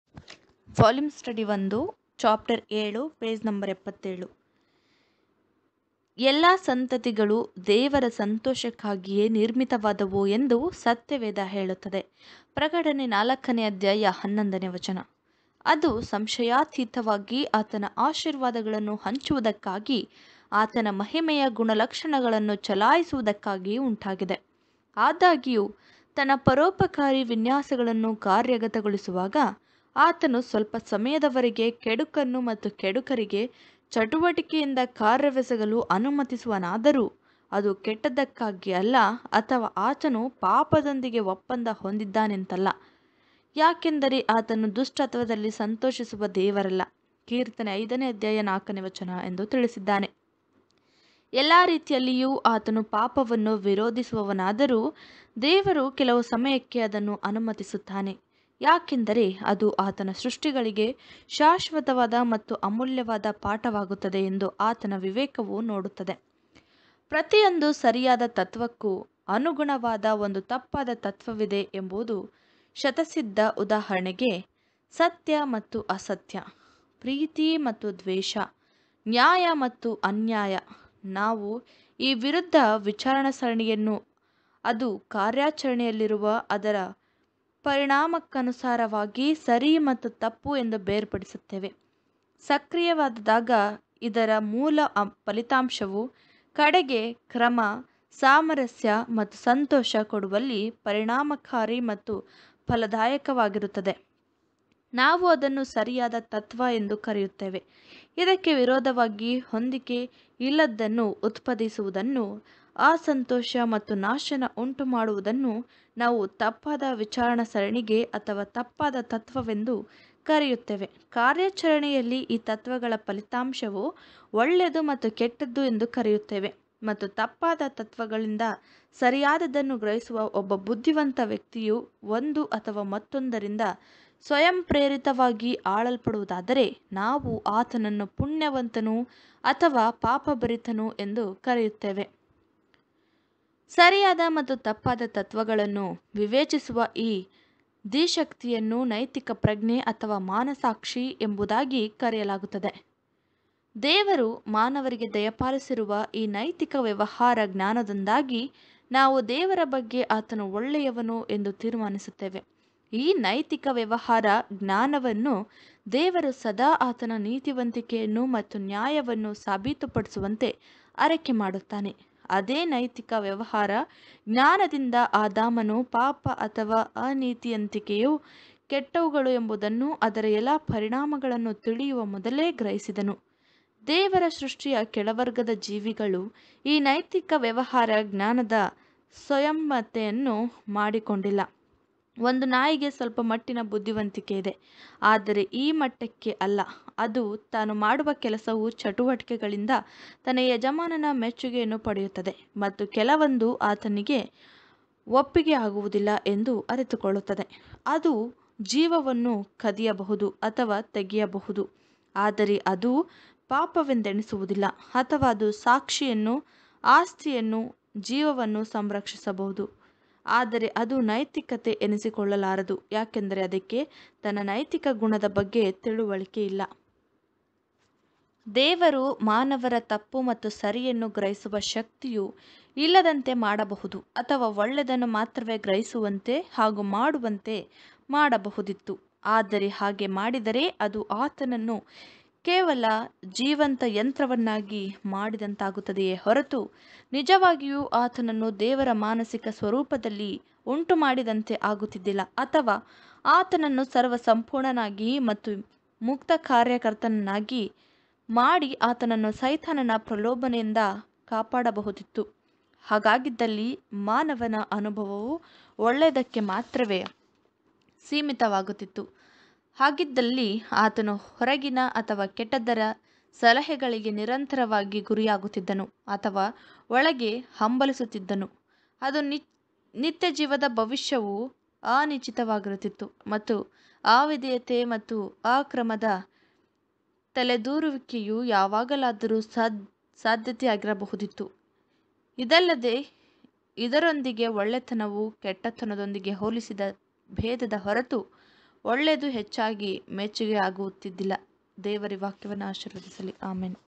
volume study ಒಂದು chapter ಏಳು page number ಎಪ್ಪತ್ತೇಳು ಎಲ್ಲ ಸಂತತಿಗಳು ದೇವರ ಸಂತೋಷಕ್ಕಾಗಿಯೇ ನಿರ್ಮಿತವಾದವು ಎಂದು ಸತ್ಯವೇದ ಹೇಳುತ್ತದೆ ಪ್ರಕಟಣೆ ನಾಲ್ಕನೇ ಅಧ್ಯಾಯ ಹನ್ನೊಂದನೇ ವಚನ ಅದು ಸಂಶಯಾತೀತವಾಗಿ ಆತನ ಆಶೀರ್ವಾದಗಳನ್ನು ಹಂಚುವುದಕ್ಕಾಗಿ ಆತನ ಮಹಿಮೆಯ ಗುಣಲಕ್ಷಣಗಳನ್ನು ಚಲಾಯಿಸುವುದಕ್ಕಾಗಿ ಉಂಟಾಗಿದೆ ಆದಾಗ್ಯೂ ತನ್ನ ಪರೋಪಕಾರಿ ವಿನ್ಯಾಸಗಳನ್ನು ಕಾರ್ಯಗತಗೊಳಿಸುವಾಗ ಆತನು ಸ್ವಲ್ಪ ಸಮಯದವರೆಗೆ ಕೆಡುಕನ್ನು ಮತ್ತು ಕೆಡುಕರಿಗೆ ಚಟುವಟಿಕೆಯಿಂದ ಕಾರ್ಯವೆಸಗಲು ಅನುಮತಿಸುವನಾದರೂ ಅದು ಕೆಟ್ಟದ್ದಕ್ಕಾಗಿ ಅಲ್ಲ ಅಥವಾ ಆತನು ಪಾಪದೊಂದಿಗೆ ಒಪ್ಪಂದ ಹೊಂದಿದ್ದಾನೆಂತಲ್ಲ ಯಾಕೆಂದರೆ ಆತನು ದುಷ್ಟತ್ವದಲ್ಲಿ ಸಂತೋಷಿಸುವ ದೇವರಲ್ಲ ಕೀರ್ತನೆ ಐದನೇ ಅಧ್ಯಾಯ ನಾಲ್ಕನೇ ವಚನ ಎಂದು ತಿಳಿಸಿದ್ದಾನೆ ಎಲ್ಲ ರೀತಿಯಲ್ಲಿಯೂ ಆತನು ಪಾಪವನ್ನು ವಿರೋಧಿಸುವವನಾದರೂ ದೇವರು ಕೆಲವು ಸಮಯಕ್ಕೆ ಅದನ್ನು ಅನುಮತಿಸುತ್ತಾನೆ ಯಾಕೆಂದರೆ ಅದು ಆತನ ಸೃಷ್ಟಿಗಳಿಗೆ ಶಾಶ್ವತವಾದ ಮತ್ತು ಅಮೂಲ್ಯವಾದ ಪಾಠವಾಗುತ್ತದೆ ಎಂದು ಆತನ ವಿವೇಕವು ನೋಡುತ್ತದೆ ಪ್ರತಿಯೊಂದು ಸರಿಯಾದ ತತ್ವಕ್ಕೂ ಅನುಗುಣವಾದ ಒಂದು ತಪ್ಪಾದ ತತ್ವವಿದೆ ಎಂಬುದು ಶತಸಿದ್ಧ ಉದಾಹರಣೆಗೆ ಸತ್ಯ ಮತ್ತು ಅಸತ್ಯ ಪ್ರೀತಿ ಮತ್ತು ದ್ವೇಷ ನ್ಯಾಯ ಮತ್ತು ಅನ್ಯಾಯ ನಾವು ಈ ವಿರುದ್ಧ ವಿಚಾರಣಾ ಸರಣಿಯನ್ನು ಅದು ಕಾರ್ಯಾಚರಣೆಯಲ್ಲಿರುವ ಅದರ ಪರಿಣಾಮಕ್ಕನುಸಾರವಾಗಿ ಸರಿ ಮತ್ತು ತಪ್ಪು ಎಂದು ಬೇರ್ಪಡಿಸುತ್ತೇವೆ ಸಕ್ರಿಯವಾದಾಗ ಇದರ ಮೂಲ ಫಲಿತಾಂಶವು ಕಡೆಗೆ ಕ್ರಮ ಸಾಮರಸ್ಯ ಮತ್ತು ಸಂತೋಷ ಕೊಡುವಲ್ಲಿ ಪರಿಣಾಮಕಾರಿ ಮತ್ತು ಫಲದಾಯಕವಾಗಿರುತ್ತದೆ ನಾವು ಅದನ್ನು ಸರಿಯಾದ ತತ್ವ ಎಂದು ಕರೆಯುತ್ತೇವೆ ಇದಕ್ಕೆ ವಿರೋಧವಾಗಿ ಹೊಂದಿಕೆ ಇಲ್ಲದ್ದನ್ನು ಉತ್ಪಾದಿಸುವುದನ್ನು ಅಸಂತೋಷ ಮತ್ತು ನಾಶನ ಉಂಟು ಮಾಡುವುದನ್ನು ನಾವು ತಪ್ಪಾದ ವಿಚಾರಣಾ ಸರಣಿಗೆ ಅಥವಾ ತಪ್ಪಾದ ತತ್ವವೆಂದು ಕರೆಯುತ್ತೇವೆ ಕಾರ್ಯಾಚರಣೆಯಲ್ಲಿ ಈ ತತ್ವಗಳ ಫಲಿತಾಂಶವು ಒಳ್ಳೆಯದು ಮತ್ತು ಕೆಟ್ಟದ್ದು ಎಂದು ಕರೆಯುತ್ತೇವೆ ಮತ್ತು ತಪ್ಪಾದ ತತ್ವಗಳಿಂದ ಸರಿಯಾದದನ್ನು ಗ್ರಹಿಸುವ ಒಬ್ಬ ಬುದ್ಧಿವಂತ ವ್ಯಕ್ತಿಯು ಒಂದು ಅಥವಾ ಮತ್ತೊಂದರಿಂದ ಸ್ವಯಂ ಪ್ರೇರಿತವಾಗಿ ಆಳಲ್ಪಡುವುದಾದರೆ ನಾವು ಆತನನ್ನು ಪುಣ್ಯವಂತನು ಅಥವಾ ಪಾಪಭರಿತನು ಎಂದು ಕರೆಯುತ್ತೇವೆ ಸರಿಯಾದ ಮತ್ತು ತಪ್ಪಾದ ತತ್ವಗಳನ್ನು ವಿವೇಚಿಸುವ ಈ ಧಿಶಕ್ತಿಯನ್ನು ನೈತಿಕ ಪ್ರಜ್ಞೆ ಅಥವಾ ಮಾನಸಾಕ್ಷಿ ಎಂಬುದಾಗಿ ಕರೆಯಲಾಗುತ್ತದೆ ದೇವರು ಮಾನವರಿಗೆ ದಯಪಾಲಿಸಿರುವ ಈ ನೈತಿಕ ವ್ಯವಹಾರ ಜ್ಞಾನದಿಂದಾಗಿ ನಾವು ದೇವರ ಬಗ್ಗೆ ಆತನು ಒಳ್ಳೆಯವನು ಎಂದು ತೀರ್ಮಾನಿಸುತ್ತೇವೆ ಈ ನೈತಿಕ ವ್ಯವಹಾರ ಜ್ಞಾನವನ್ನು ದೇವರು ಸದಾ ಆತನ ನೀತಿವಂತಿಕೆಯನ್ನು ಮತ್ತು ನ್ಯಾಯವನ್ನು ಸಾಬೀತುಪಡಿಸುವಂತೆ ಆರೈಕೆ ಮಾಡುತ್ತಾನೆ ಅದೇ ನೈತಿಕ ವ್ಯವಹಾರ ಜ್ಞಾನದಿಂದ ಆದಾಮನು ಪಾಪ ಅಥವಾ ಅನೀತಿಯಂತಿಕೆಯು ಕೆಟ್ಟವುಗಳು ಎಂಬುದನ್ನು ಅದರ ಎಲ್ಲ ಪರಿಣಾಮಗಳನ್ನು ತಿಳಿಯುವ ಮೊದಲೇ ಗ್ರಹಿಸಿದನು ದೇವರ ಸೃಷ್ಟಿಯ ಕೆಳವರ್ಗದ ಜೀವಿಗಳು ಈ ನೈತಿಕ ವ್ಯವಹಾರ ಜ್ಞಾನದ ಸ್ವಯಂಮತೆಯನ್ನು ಮಾಡಿಕೊಂಡಿಲ್ಲ ಒಂದು ನಾಯಿಗೆ ಸ್ವಲ್ಪ ಮಟ್ಟಿನ ಬುದ್ಧಿವಂತಿಕೆ ಇದೆ ಆದರೆ ಈ ಮಟ್ಟಕ್ಕೆ ಅಲ್ಲ ಅದು ತಾನು ಮಾಡುವ ಕೆಲಸವು ಚಟುವಟಿಕೆಗಳಿಂದ ತನ್ನ ಯಜಮಾನನ ಮೆಚ್ಚುಗೆಯನ್ನು ಪಡೆಯುತ್ತದೆ ಮತ್ತು ಕೆಲವೊಂದು ಆತನಿಗೆ ಒಪ್ಪಿಗೆ ಆಗುವುದಿಲ್ಲ ಎಂದು ಅರಿತುಕೊಳ್ಳುತ್ತದೆ ಅದು ಜೀವವನ್ನು ಕದಿಯಬಹುದು ಅಥವಾ ತೆಗೆಯಬಹುದು ಆದರೆ ಅದು ಪಾಪವೆಂದೆಣಿಸುವುದಿಲ್ಲ ಅಥವಾ ಅದು ಸಾಕ್ಷಿಯನ್ನು ಆಸ್ತಿಯನ್ನು ಜೀವವನ್ನು ಸಂರಕ್ಷಿಸಬಹುದು ಆದರೆ ಅದು ನೈತಿಕತೆ ಎನಿಸಿಕೊಳ್ಳಲಾರದು ಯಾಕೆಂದರೆ ಅದಕ್ಕೆ ತನ್ನ ನೈತಿಕ ಗುಣದ ಬಗ್ಗೆ ತಿಳುವಳಿಕೆ ಇಲ್ಲ ದೇವರು ಮಾನವರ ತಪ್ಪು ಮತ್ತು ಸರಿಯನ್ನು ಗ್ರಹಿಸುವ ಶಕ್ತಿಯು ಇಲ್ಲದಂತೆ ಮಾಡಬಹುದು ಅಥವಾ ಒಳ್ಳೆಯದನ್ನು ಮಾತ್ರವೇ ಗ್ರಹಿಸುವಂತೆ ಹಾಗೂ ಮಾಡುವಂತೆ ಮಾಡಬಹುದಿತ್ತು ಆದರೆ ಹಾಗೆ ಮಾಡಿದರೆ ಅದು ಆತನನ್ನು ಕೇವಲ ಜೀವಂತ ಯಂತ್ರವನ್ನಾಗಿ ಮಾಡಿದಂತಾಗುತ್ತದೆಯೇ ಹೊರತು ನಿಜವಾಗಿಯೂ ಆತನನ್ನು ದೇವರ ಮಾನಸಿಕ ಸ್ವರೂಪದಲ್ಲಿ ಉಂಟು ಮಾಡಿದಂತೆ ಆಗುತ್ತಿದ್ದಿಲ್ಲ ಅಥವಾ ಆತನನ್ನು ಸರ್ವ ಸಂಪೂರ್ಣನಾಗಿ ಮತ್ತು ಮುಕ್ತ ಕಾರ್ಯಕರ್ತನನ್ನಾಗಿ ಮಾಡಿ ಆತನನ್ನು ಸೈತಾನನ ಪ್ರಲೋಭನೆಯಿಂದ ಕಾಪಾಡಬಹುದಿತ್ತು ಹಾಗಾಗಿದ್ದಲ್ಲಿ ಮಾನವನ ಅನುಭವವು ಒಳ್ಳೆಯದಕ್ಕೆ ಮಾತ್ರವೇ ಸೀಮಿತವಾಗುತ್ತಿತ್ತು ಹಾಗಿದ್ದಲ್ಲಿ ಆತನು ಹೊರಗಿನ ಅಥವಾ ಕೆಟ್ಟದ್ದರ ಸಲಹೆಗಳಿಗೆ ನಿರಂತರವಾಗಿ ಗುರಿಯಾಗುತ್ತಿದ್ದನು ಅಥವಾ ಒಳಗೆ ಹಂಬಲಿಸುತ್ತಿದ್ದನು ಅದು ನಿ ನಿತ್ಯ ಜೀವದ ಭವಿಷ್ಯವು ಅನಿಶ್ಚಿತವಾಗಿರುತ್ತಿತ್ತು ಮತ್ತು ಅವಿಧೇಯತೆ ಮತ್ತು ಅಕ್ರಮದ ತಲೆದೂರುವಿಕೆಯು ಯಾವಾಗಲಾದರೂ ಸಾದ್ ಸಾಧ್ಯತೆಯಾಗಿರಬಹುದಿತ್ತು ಇದಲ್ಲದೆ ಇದರೊಂದಿಗೆ ಒಳ್ಳೆತನವು ಕೆಟ್ಟತನದೊಂದಿಗೆ ಹೋಲಿಸಿದ ಭೇದದ ಹೊರತು ಒಳ್ಳೆಯದು ಹೆಚ್ಚಾಗಿ ಮೆಚ್ಚುಗೆ ಆಗುತ್ತಿದ್ದಿಲ್ಲ ದೇವರ ವಾಕ್ಯವನ್ನು ಆಶೀರ್ವದಿಸಲಿ ಆಮೇನ್